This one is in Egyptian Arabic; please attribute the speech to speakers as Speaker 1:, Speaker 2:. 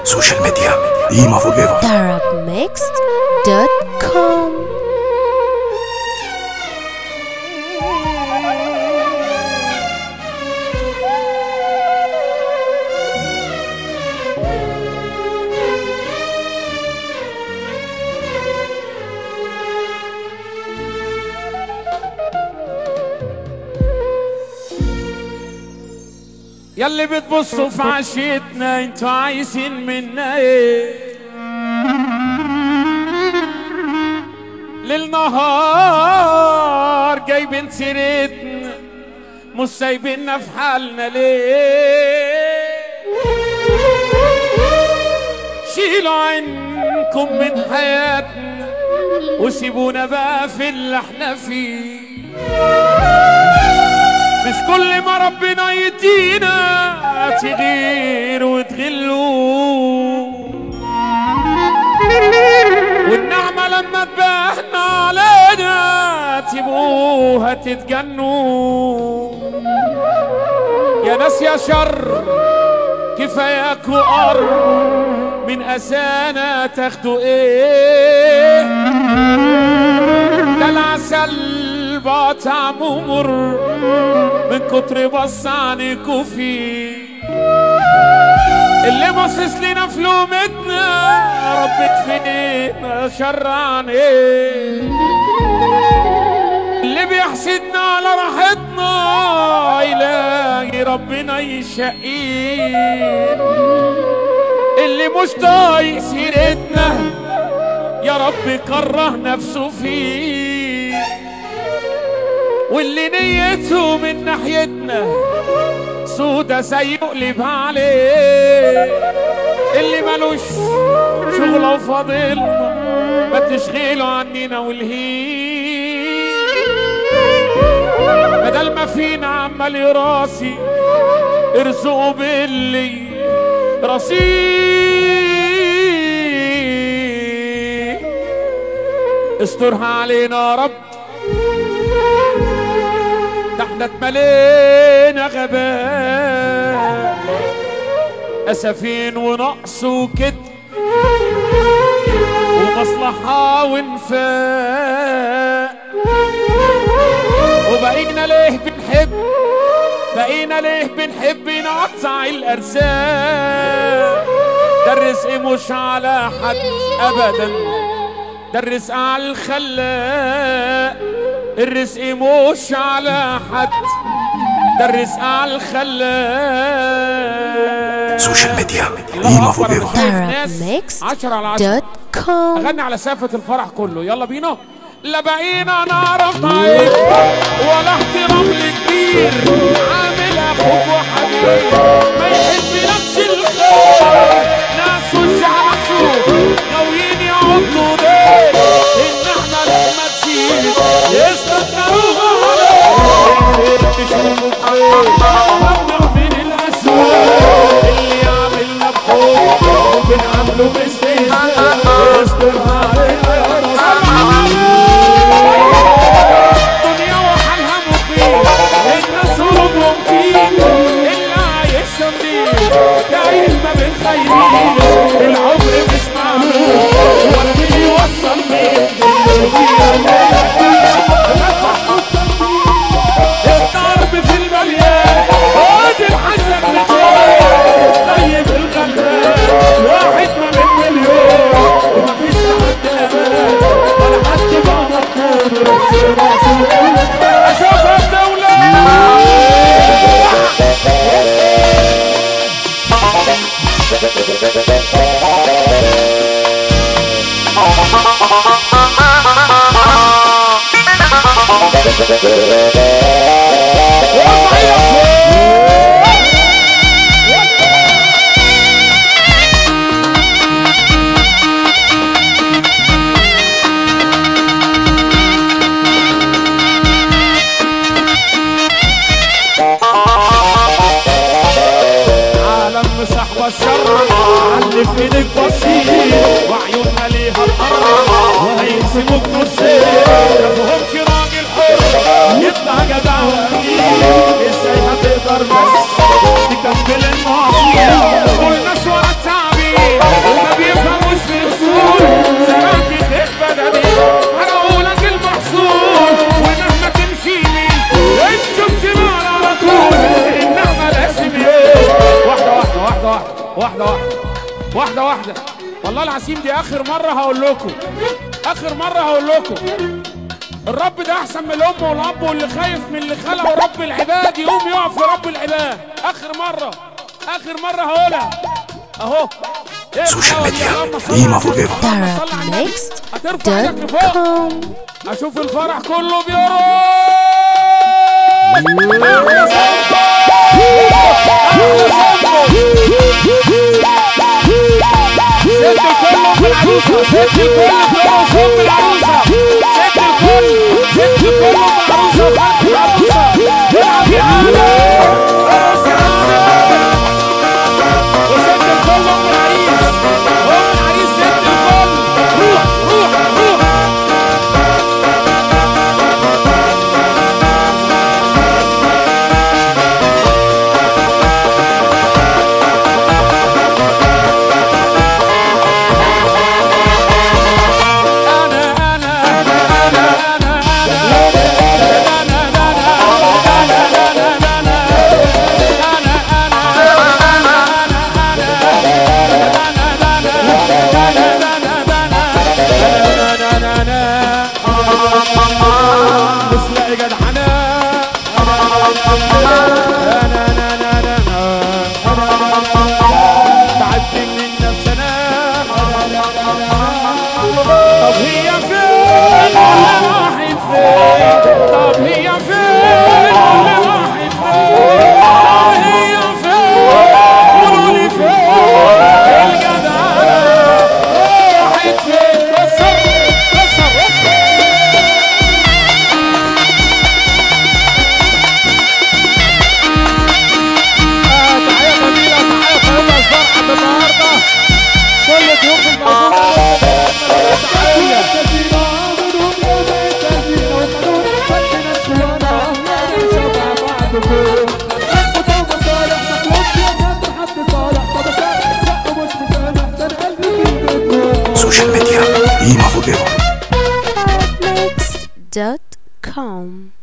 Speaker 1: سوشيال ميديا ديما فور ايفر
Speaker 2: arabmixed.com
Speaker 3: ياللي بتبصوا في عشيتنا انتوا عايزين منا ايه للنهار جايبين سيرتنا مش سايبيننا في حالنا ليه شيلوا عنكم من حياتنا وسيبونا بقى في اللي احنا فيه مش كل ما ربنا يدينا تغير وتغلوا والنعمة لما تبهنا علينا تبقوها تتجنوا يا ناس يا شر كفاياكوا قر من أسانا تاخدوا ايه ده العسل بقى طعمه مر من كتر بص عنيكوا فيه اللي باصص لنا في لومتنا ربك فينا شر عن ايه اللي بيحسدنا على راحتنا يلاقي ربنا يشقيه اللي مش طايق سيرتنا يا رب كره نفسه فيه واللي نيته من ناحيتنا سودة زي يقلب عليه اللي ملوش شغله وفاضلنا ما تشغيله عننا والهين بدل ما فينا عمال يراسي ارزقه باللي راسيه استرها علينا يا رب ده احنا اتملينا غباء اسفين ونقص وكده ومصلحة وانفاق وبقينا ليه بنحب بقينا ليه بنحب نقطع الارزاق ده الرزق مش على حد ابدا ده الرزق على الخلاق الرزق مش على حد ده الرزق على الخلاق
Speaker 1: سوشيال ميديا
Speaker 3: الله
Speaker 1: ديما
Speaker 3: أكبر،
Speaker 1: فور ايفر
Speaker 3: أنا شايف ناس عشرة على عشرة
Speaker 2: arabmixed.com
Speaker 3: اغني على سافة الفرح كله يلا بينا لا بقينا نعرف عيب ولا احترام لكبير عامل اخوك وحبيب ما يحبلكش الخير ناس وش على شوف غاويين يعضوا ليه ان احنا لما تسيب يستكتروها عليه تشوفوا حبيب ممنوع من الاسواق اللي يعملنا بحب وبنعمله باستهزاء استرها علينا يا الدنيا وحالها مقيم الناس هروبهم فيه اللي عايش شميل داير ما بين خيرين العمر مش معلوم ولا بيوصل مين الضرب في المليان خد الحسن بتاعي طيب الغلبان واحد ما من مليون ومفيش حد امان ولا حد بقى مطلوب بس راسه اشوفها الدولة عالم صاحب الشر علي في ايدك بصير وعيونها ليها الارض هيقسموك نصين ما فهمش راجل حر يطلع جدع وامين ازاي هتقدر بس تكمل المعصيه كل ناس ورا التعبير واحدة واحدة واحدة واحدة والله العظيم دي آخر مرة هقول لكم آخر مرة هقول لكم الرب ده أحسن من الأم والأب واللي خايف من اللي خلقه رب العباد يقوم يقف في رب العباد آخر مرة آخر مرة هقولها أهو إيه
Speaker 1: سوشيال
Speaker 3: الحلاوة دي؟
Speaker 1: ميديا.
Speaker 3: اللهم صل
Speaker 1: قيمة
Speaker 3: على
Speaker 1: فوق
Speaker 3: النبي.
Speaker 1: قيمة.
Speaker 3: اللهم صل على النبي. هترفع ايدك لفوق
Speaker 2: Darabmixed.com
Speaker 3: اشوف الفرح كله بيرقص أحلى سامبو. أحلى سامبو. ست الكل ام العروسه ست الكل بترقص ام العروسه ست الكل ست الكل ام العروسه وخالة العروسه العب يا ادم ارقص يا ادم وست الكل ام العريس ام العريس ست الكل روح روح روح انا انا انا انا مش لاقي جدعنة تعدي من النفس انا طب هي فين اللي راحت فين طب هي فين اللي راحت فين طب هي فين قولوا لي فين الجدعنة راحت فين كسر كسر آه، تحية جميلة تحية طيبة الفرحة النهاردة كل الضيوف الموجودة تحية
Speaker 1: سوشيال ميديا قيمة فوق قيمة
Speaker 2: Darabmixed.com